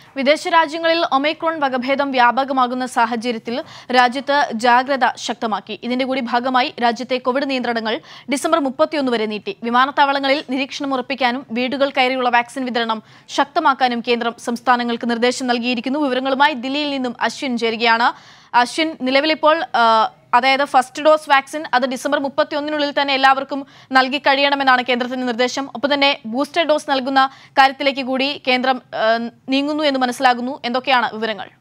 വിദേശ രാജ്യങ്ങളിൽ ഒമൈക്രോൺ വകഭേദം വ്യാപകമാകുന്ന സാഹചര്യത്തിൽ രാജ്യത്ത് ജാഗ്രത ശക്തമാക്കി ഇതിന്റെ കൂടി ഭാഗമായി രാജ്യത്തെ കോവിഡ് നിയന്ത്രണങ്ങൾ ഡിസംബർ മുപ്പത്തിയൊന്ന് വരെ നീട്ടി വിമാനത്താവളങ്ങളിൽ നിരീക്ഷണം ഉറപ്പിക്കാനും വീടുകൾ കയറിയുള്ള വാക്സിൻ വിതരണം ശക്തമാക്കാനും കേന്ദ്രം സംസ്ഥാനങ്ങൾക്ക് നിർദ്ദേശം നൽകിയിരിക്കുന്നു വിവരങ്ങളുമായി ദില്ലിയിൽ നിന്നും അശ്വിൻ ചേരുകയാണ് അശ്വിൻ നിലവിലിപ്പോൾ ആ, അതായത് ഫസ്റ്റ് ഡോസ് വാക്സിൻ അത് ഡിസംബർ മുപ്പത്തി ഒന്നിനുള്ളിൽ തന്നെ എല്ലാവർക്കും നൽകി കഴിയണമെന്നാണ് കേന്ദ്രത്തിന്റെ നിർദ്ദേശം ഒപ്പം തന്നെ ബൂസ്റ്റർ ഡോസ് നൽകുന്ന കാര്യത്തിലേക്ക് കൂടി കേന്ദ്രം ആ, നീങ്ങുന്നു എന്ന് മനസ്സിലാകുന്നു എന്തൊക്കെയാണ് വിവരങ്ങൾ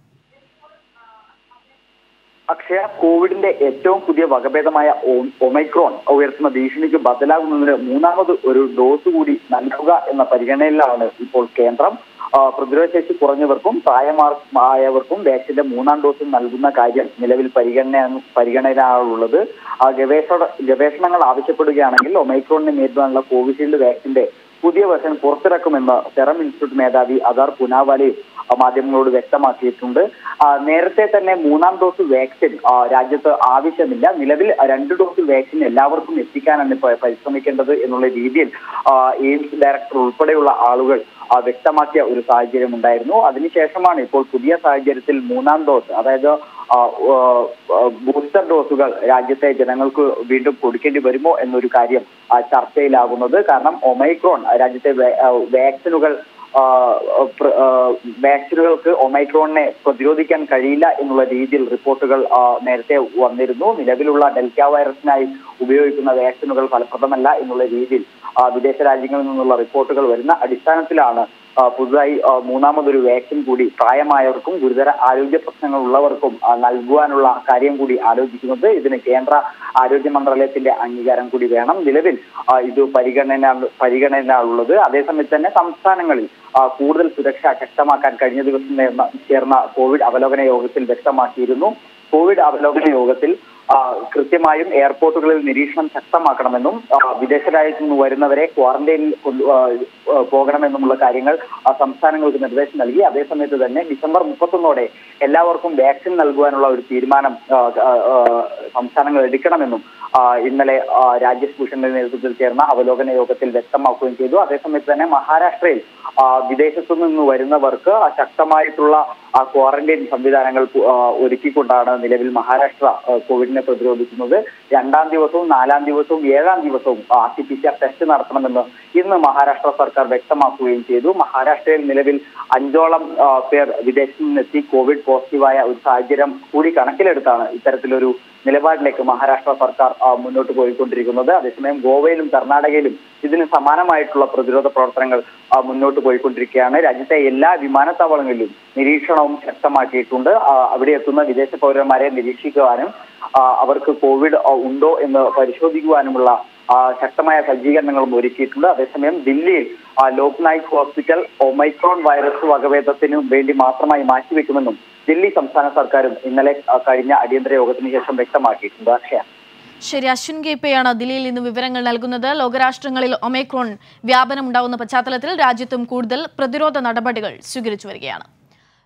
അക്ഷയ കോവിഡിന്റെ ഏറ്റവും പുതിയ വകഭേദമായ ഒ- ഒമൈക്രോൺ ഉയർത്തുന്ന ഭീഷണിക്ക് ബദലാകുന്നതിന് മൂന്നാമത് ഒരു ഡോസ് കൂടി നൽകുക എന്ന പരിഗണനയിലാണ് ഇപ്പോൾ കേന്ദ്രം ആ, പ്രതിരോധശേഷി കുറഞ്ഞവർക്കും പ്രായമായവർക്കും വാക്സിന്റെ മൂന്നാം ഡോസ് നൽകുന്ന കാര്യം നിലവിൽ പരിഗണന പരിഗണനയിലാണുള്ളത് ആ, ഗവേഷണ ഗവേഷണങ്ങൾ ആവശ്യപ്പെടുകയാണെങ്കിൽ ഒമൈക്രോണിനെ നേരിടാനുള്ള കോവിഷീൽഡ് വാക്സിന്റെ പുതിയ വെർഷൻ പുറത്തിറക്കുമെന്ന് സെറം ഇൻസ്റ്റിറ്റ്യൂട്ട് മേധാവി അദാർ പുനാവാലി ആ, മാധ്യമങ്ങളോട് വ്യക്തമാക്കിയിട്ടുണ്ട് ആ, നേരത്തെ തന്നെ മൂന്നാം ഡോസ് വാക്സിൻ ആ, രാജ്യത്ത് ആവശ്യമില്ല നിലവിൽ രണ്ട് ഡോസ് വാക്സിൻ എല്ലാവർക്കും എത്തിക്കാനാണ് പ- പരിശ്രമിക്കേണ്ടത് എന്നുള്ള രീതിയിൽ ആ, എയിംസ് ഡയറക്ടർ ഉൾപ്പെടെയുള്ള ആളുകൾ ആ, വ്യക്തമാക്കിയ ഒരു സാഹചര്യം ഉണ്ടായിരുന്നു അതിനുശേഷമാണ് ഇപ്പോൾ പുതിയ സാഹചര്യത്തിൽ മൂന്നാം ഡോസ് അതായത് ആ, ആ, ആ, ബൂസ്റ്റർ ഡോസുകൾ രാജ്യത്തെ ജനങ്ങൾക്ക് വീണ്ടും കൊടുക്കേണ്ടി വരുമോ എന്നൊരു കാര്യം ആ, ചർച്ചയിലാകുന്നത് കാരണം ഒമൈക്രോൺ രാജ്യത്തെ വേ- ആ, വാക്സിനുകൾ ആ, പ്ര- ആ, വാക്സിനുകൾക്ക് ഒമൈക്രോണിനെ പ്രതിരോധിക്കാൻ കഴിയില്ല എന്നുള്ള രീതിയിൽ റിപ്പോർട്ടുകൾ ആ, നേരത്തെ വന്നിരുന്നു നിലവിലുള്ള ഡെൽറ്റ വൈറസിനായി ഉപയോഗിക്കുന്ന വാക്സിനുകൾ ഫലപ്രദമല്ല എന്നുള്ള രീതിയിൽ ആ, വിദേശ രാജ്യങ്ങളിൽ നിന്നുള്ള റിപ്പോർട്ടുകൾ വരുന്ന അടിസ്ഥാനത്തിലാണ് ആ, പുതുതായി ആ, മൂന്നാമതൊരു വാക്സിൻ കൂടി പ്രായമായവർക്കും ഗുരുതര ആരോഗ്യ പ്രശ്നങ്ങൾ ഉള്ളവർക്കും ആ, നൽകുവാനുള്ള കാര്യം കൂടി ആലോചിക്കുന്നത് ഇതിന് കേന്ദ്ര ആരോഗ്യ മന്ത്രാലയത്തിന്റെ അംഗീകാരം കൂടി വേണം നിലവിൽ ആ, ഇത് പരിഗണന പരിഗണനയിലുള്ളത് അതേസമയത്ത് തന്നെ സംസ്ഥാനങ്ങളിൽ ആ, കൂടുതൽ സുരക്ഷ ശക്തമാക്കാൻ കഴിഞ്ഞ ദിവസം നേർന്ന ചേർന്ന കോവിഡ് അവലോകന യോഗത്തിൽ വ്യക്തമാക്കിയിരുന്നു കോവിഡ് അവലോകന യോഗത്തിൽ ആ, കൃത്യമായും എയർപോർട്ടുകളിൽ നിരീക്ഷണം ശക്തമാക്കണമെന്നും ആ, വിദേശ രാജ്യത്തു നിന്ന് വരുന്നവരെ ക്വാറന്റൈനിൽ കൊണ്ടു ആ, ആ, പോകണമെന്നുമുള്ള കാര്യങ്ങൾ ആ, സംസ്ഥാനങ്ങൾക്ക് നിർദ്ദേശം നൽകി അതേസമയത്ത് തന്നെ ഡിസംബർ മുപ്പത്തൊന്നോടെ എല്ലാവർക്കും വാക്സിൻ നൽകുവാനുള്ള ഒരു തീരുമാനം ആ, ആ, ആ, സംസ്ഥാനങ്ങൾ എടുക്കണമെന്നും ആ, ഇന്നലെ ആ, രാജേഷ് ഭൂഷണിന്റെ നേതൃത്വത്തിൽ ചേർന്ന അവലോകന യോഗത്തിൽ വ്യക്തമാക്കുകയും ചെയ്തു അതേസമയത്ത് തന്നെ മഹാരാഷ്ട്രയിൽ ആ, വിദേശത്തു നിന്ന് വരുന്നവർക്ക് ആ, ശക്തമായിട്ടുള്ള ആ, ക്വാറന്റൈൻ സംവിധാനങ്ങൾ പു- ആ, ഒരുക്കിക്കൊണ്ടാണ് നിലവിൽ മഹാരാഷ്ട്ര ആ, കോവിഡിനെ പ്രതിരോധിക്കുന്നത് രണ്ടാം ദിവസവും നാലാം ദിവസവും ഏഴാം ദിവസവും R T P C R test നടത്തണമെന്ന് ഇന്ന് മഹാരാഷ്ട്ര സർക്കാർ വ്യക്തമാക്കുകയും ചെയ്തു മഹാരാഷ്ട്രയിൽ നിലവിൽ അഞ്ചോളം ആ, പേർ വിദേശത്ത് നിന്നെത്തി കോവിഡ് പോസിറ്റീവായ ഒരു സാഹചര്യം കൂടി കണക്കിലെടുത്താണ് ഇത്തരത്തിലൊരു നിലപാടിലേക്ക് മഹാരാഷ്ട്ര സർക്കാർ ആ, മുന്നോട്ട് പോയിക്കൊണ്ടിരിക്കുന്നത് അതേസമയം ഗോവയിലും കർണാടകയിലും ഇതിന് സമാനമായിട്ടുള്ള പ്രതിരോധ പ്രവർത്തനങ്ങൾ ആ, മുന്നോട്ട് പോയിക്കൊണ്ടിരിക്കുകയാണ് രാജ്യത്തെ എല്ലാ വിമാനത്താവളങ്ങളിലും നിരീക്ഷണവും ശക്തമാക്കിയിട്ടുണ്ട് ആ, അവിടെ എത്തുന്ന വിദേശ പൗരന്മാരെ നിരീക്ഷിക്കുവാനും ആ, അവർക്ക് കോവിഡ് ആ, ഉണ്ടോ എന്ന് പരിശോധിക്കുവാനുമുള്ള ആ, ശക്തമായ സജ്ജീകരണങ്ങളും ഒരുക്കിയിട്ടുണ്ട് അതേസമയം ദില്ലിയിൽ ആ, Lok Nayak hospital omicron virus വകഭേദത്തിനു വേണ്ടി മാത്രമായി മാറ്റിവെക്കുമെന്നും ദില്ലി സംസ്ഥാന സർക്കാരും ഇന്നലെ ആ, കഴിഞ്ഞ അടിയന്തര യോഗത്തിന് ശേഷം വ്യക്തമാക്കിയിട്ടുണ്ട് അക്ഷയ ശരി അശ്വിൻ ഗേപ്പയാണ് ദില്ലിയിൽ നിന്ന് വിവരങ്ങൾ നൽകുന്നത് ലോകരാഷ്ട്രങ്ങളിൽ ഒമൈക്രോൺ വ്യാപനം ഉണ്ടാകുന്ന പശ്ചാത്തലത്തിൽ രാജ്യത്തും കൂടുതൽ പ്രതിരോധ നടപടികൾ സ്വീകരിച്ചു വരികയാണ്